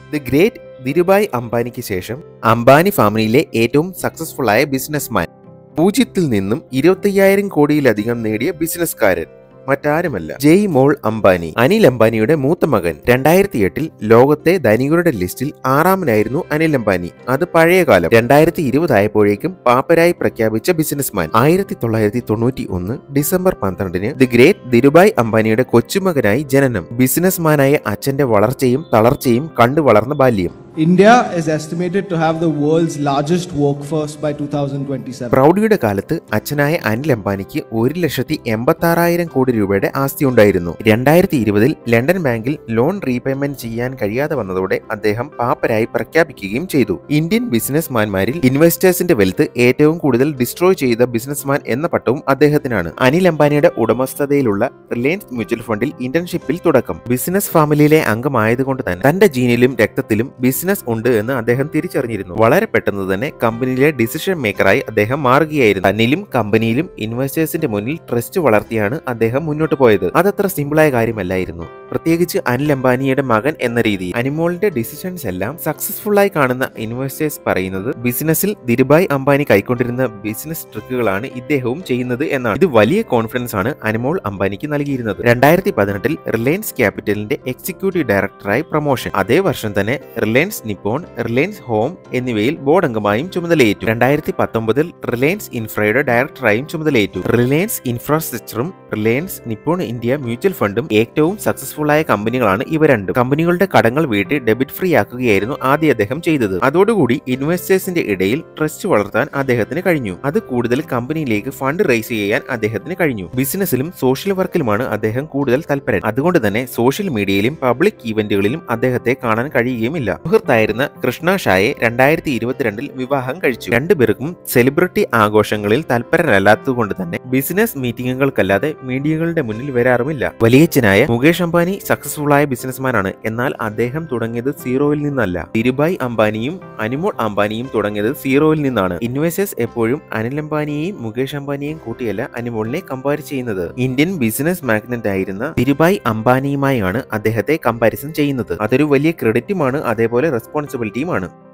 The great ധിരുഭായ് അംബാനിക്ക് ശേഷം അംബാനി ഫാമിലിയിലെ ഏറ്റവും സക്സസ്ഫുൾ ആയ ബിസിനസ്മാൻ പൂജ്യത്തിൽ നിന്നും ഇരുപത്തയ്യായിരം കോടിയിലധികം നേടിയ ബിസിനസ്കാരൻ മറ്റാരുമല്ല ജയ് മോൾ അംബാനി അനിൽ അംബാനിയുടെ മൂത്ത മകൻ രണ്ടായിരത്തി എട്ടിൽ ലോകത്തെ ധനികരുടെ ലിസ്റ്റിൽ ആറാമനായിരുന്നു അനിൽ അംബാനി അത് പഴയ കാലം രണ്ടായിരത്തി ഇരുപതായപ്പോഴേക്കും പാപ്പരായി പ്രഖ്യാപിച്ച ബിസിനസ്മാൻ ആയിരത്തി തൊള്ളായിരത്തി തൊണ്ണൂറ്റി ഒന്ന് ഡിസംബർ പന്ത്രണ്ടിന് ദി ഗ്രേറ്റ് ധിരുഭായ് അംബാനിയുടെ കൊച്ചുമകനായി ജനനം ബിസിനസ്മാനായ അച്ഛന്റെ വളർച്ചയും തളർച്ചയും കണ്ടു വളർന്ന ബാല്യം India is estimated to have the world's largest workforce by 2027. പ്രൗഢിയുടെ കാലത്ത് അച്ഛനായ അനിൽ അംബാനിക്ക് ഒരു ലക്ഷത്തി എൺപത്തി ആറായിരം കോടി രൂപയുടെ ആസ്തി ഉണ്ടായിരുന്നു രണ്ടായിരത്തി ഇരുപതിൽ ലണ്ടൻ ബാങ്കിൽ ലോൺ റീപേയ്മെന്റ് ചെയ്യാൻ കഴിയാതെ വന്നതോടെ അദ്ദേഹം പാപ്പരായി പ്രഖ്യാപിക്കുകയും ചെയ്തു ഇന്ത്യൻ ബിസിനസ്മാൻമാരിൽ ഇൻവെസ്റ്റേഴ്സിന്റെ വെൽത്ത് ഏറ്റവും കൂടുതൽ ഡിസ്ട്രോയ് ചെയ്ത ബിസിനസ്മാൻ എന്ന പട്ടവും അദ്ദേഹത്തിനാണ് അനിൽ അംബാനിയുടെ ഉടമസ്ഥതയിലുള്ള റിലയൻസ് മ്യൂച്വൽ ഫണ്ടിൽ ഇന്റേൺഷിപ്പിൽ തുടക്കം ബിസിനസ് ഫാമിലിയിലെ അംഗമായതുകൊണ്ട് തന്നെ തന്റെ ജീനിലും രക്തത്തിലും ബിസിനസ് ഉണ്ട് എന്ന് അദ്ദേഹം തിരിച്ചറിഞ്ഞിരുന്നു വളരെ പെട്ടെന്ന് തന്നെ കമ്പനിയിലെ ഡിസിഷൻ മേക്കറായി അദ്ദേഹം മാറുകയായിരുന്നു തന്നിലും കമ്പനിയിലും ഇൻവെസ്റ്റേഴ്സിന്റെ മുന്നിൽ ട്രസ്റ്റ് വളർത്തിയാണ് അദ്ദേഹം മുന്നോട്ട് പോയത് അതത്ര സിമ്പിളായ കാര്യമല്ലായിരുന്നു പ്രത്യേകിച്ച് അനിൽ അംബാനിയുടെ മകൻ എന്ന രീതിയിൽ അനിമോളിന്റെ ഡിസിഷൻസ് എല്ലാം സക്സസ്ഫുൾ ആയി കാണുന്ന ഇൻവെസ്റ്റേഴ്സ് പറയുന്നത് ബിസിനസ്സിൽ ധിരുഭായ് അംബാനി കൈക്കൊണ്ടിരുന്ന ബിസിനസ് ട്രിക്കുകളാണ് ഇദ്ദേഹവും ചെയ്യുന്നത് എന്നാണ് ഇത് വലിയ കോൺഫിഡൻസ് ആണ് അനിമോൾ അംബാനിക്ക് നൽകിയിരുന്നത് രണ്ടായിരത്തി പതിനെട്ടിൽ റിലയൻസ് ക്യാപിറ്റലിന്റെ എക്സിക്യൂട്ടീവ് ഡയറക്ടറായി പ്രൊമോഷൻ അതേ വർഷം തന്നെ റിലയൻസ് നിപ്പോൺ റിലയൻസ് ഹോം എന്നിവയിൽ ബോർഡ് അംഗമായും ചുമതലയേറ്റു രണ്ടായിരത്തി പത്തൊമ്പതിൽ റിലയൻസ് ഇൻഫ്രയുടെ ഡയറക്ടറായും ചുമതലയേറ്റു റിലയൻസ് ഇൻഫ്രാസ്ട്രക്ചറും റിലയൻസ് നിപ്പോൺ ഇന്ത്യ മ്യൂച്വൽ ഫണ്ടും ഏറ്റവും സക്സസ്ഫുൾ ആയ കമ്പനികളാണ് ഇവ രണ്ടും കമ്പനികളുടെ കടങ്ങൾ വീട്ടി ഡെബിറ്റ് ഫ്രീ ആക്കുകയായിരുന്നു ആദ്യം അദ്ദേഹം ചെയ്തത് അതോടുകൂടി ഇൻവെസ്റ്റേഴ്സിന്റെ ഇടയിൽ ട്രസ്റ്റ് വളർത്താൻ അദ്ദേഹത്തിന് കഴിഞ്ഞു അത് കൂടുതൽ കമ്പനിയിലേക്ക് ഫണ്ട് റേസ് ചെയ്യാൻ അദ്ദേഹത്തിന് കഴിഞ്ഞു ബിസിനസ്സിലും സോഷ്യൽ വർക്കിലുമാണ് അദ്ദേഹം കൂടുതൽ തൽപരൻ അതുകൊണ്ട് തന്നെ സോഷ്യൽ മീഡിയയിലും പബ്ലിക് ഈവന്റുകളിലും അദ്ദേഹത്തെ കാണാൻ കഴിയുകയുമില്ല സുഹൃത്തായിരുന്ന കൃഷ്ണ ഷായെ രണ്ടായിരത്തി ഇരുപത്തിരണ്ടിൽ വിവാഹം കഴിച്ചു രണ്ടുപേർക്കും സെലിബ്രിറ്റി ആഘോഷങ്ങളിൽ തൽപരരല്ലാത്തതുകൊണ്ട് തന്നെ ബിസിനസ് മീറ്റിംഗുകൾക്കല്ലാതെ മീഡിയകളുടെ മുന്നിൽ വരാറുമില്ല വലിയച്ഛനായ മുകേഷ് അംബാനി സക്സസ്ഫുൾ ആയ ബിസിനസ്മാനാണ് എന്നാൽ അദ്ദേഹം തുടങ്ങിയത് സീറോയിൽ നിന്നല്ല ധിരുഭായ് അംബാനിയും അനിമോൾ അംബാനിയും തുടങ്ങിയത് സീറോയിൽ നിന്നാണ് ഇൻവെസ്റ്റേഴ്സ് എപ്പോഴും അനിൽ അംബാനിയെയും മുകേഷ് അംബാനിയെയും കൂട്ടിയല്ല അനിമോളിനെ കമ്പയർ ചെയ്യുന്നത് ഇന്ത്യൻ ബിസിനസ് മാഗ്നറ്റ് ആയിരുന്ന ധിരുഭായ് അംബാനിയുമായാണ് അദ്ദേഹത്തെ കമ്പാരിസൺ ചെയ്യുന്നത് അതൊരു വലിയ ക്രെഡിറ്റുമാണ് അതേപോലെ റെസ്പോൺസിബിലിറ്റിയുമാണ്